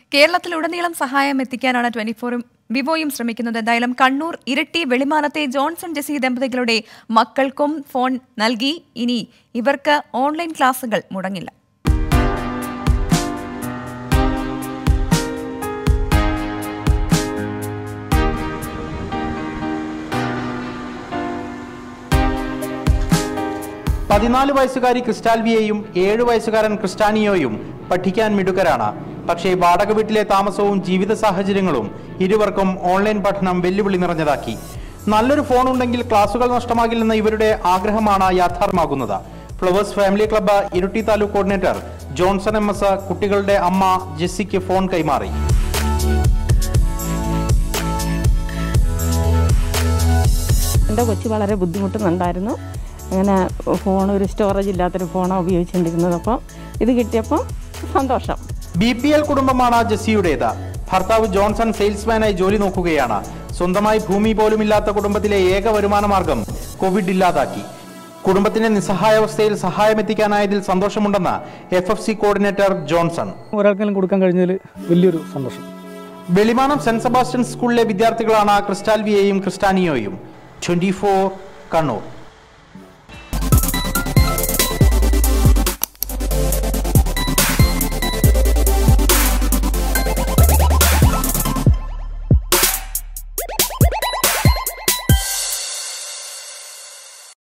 കേരളത്തിലുടനീളം സഹായം എത്തിക്കാനാണ് ട്വന്റി ഫോറും വിവോയും ശ്രമിക്കുന്നത് എന്തായാലും കണ്ണൂർ ഇരട്ടി വെളിമാനത്തെ ജോൺസൺ ജെസി ദമ്പതികളുടെ മക്കൾക്കും ഫോൺ നൽകി ഇനി ഇവർക്ക് ഓൺലൈൻ ക്ലാസുകൾ മുടങ്ങില്ല പതിനാല് വയസ്സുകാരി ക്രിസ്റ്റാൽവിയെയും ഏഴു വയസ്സുകാരൻ ക്രിസ്റ്റാനിയോയും പഠിക്കാൻ മിടുക്കരാണ് പക്ഷേ വാടക വീട്ടിലെ താമസവും ജീവിത സാഹചര്യങ്ങളും ഇരുവർക്കും ഓൺലൈൻ പഠനം വെല്ലുവിളി നിറഞ്ഞതാക്കി നല്ലൊരു ഫോൺ ഉണ്ടെങ്കിൽ ക്ലാസുകൾ നഷ്ടമാകില്ലെന്ന ഇവരുടെ ആഗ്രഹമാണ് യാഥാർത്ഥ്യമാകുന്നത് flowers family club Iritty taluk coordinator Johnson M S കുട്ടികളുടെ അമ്മ ജെസ്സിക്ക് ഫോൺ കൈമാറി എൻ്റെ കൊച്ചു വളരെ ബുദ്ധിമുട്ടുന്നുണ്ടായിരുന്നു അങ്ങനെ ഫോൺ ഒരു സ്റ്റോറേജ് ഇല്ലാത്തൊരു ഫോണാണ് ഉപയോഗിച്ചുകൊണ്ടിരുന്നത് അപ്പോൾ ഇത് കിട്ടിയപ്പോൾ സന്തോഷം ബി പി എൽ കുടുംബമാണ് ജെസ്സിയുടേത് ഭർത്താവ് ജോൺസൺ സെയിൽസ്മാനായി ജോലി നോക്കുകയാണ് സ്വന്തമായി ഭൂമി പോലുമില്ലാത്ത കുടുംബത്തിലെ ഏക വരുമാന മാർഗം കോവിഡ് ഇല്ലാതാക്കി കുടുംബത്തിന്റെ നിസ്സഹായാവസ്ഥയിൽ സഹായമെത്തിക്കാനായതിൽ സന്തോഷമുണ്ടെന്ന് F F C coordinator Johnson ഒരാൾക്കെങ്കിലും കൊടുക്കാൻ കഴിഞ്ഞതിൽ വലിയൊരു സന്തോഷം വെളിമാനം സെന്റ് സെബാസ്റ്റ്യൻ സ്കൂളിലെ വിദ്യാർത്ഥികളാണ് ക്രിസ്റ്റാൽവിയെയും ക്രിസ്റ്റാനിയോയും ട്വന്റി കണ്ണൂർ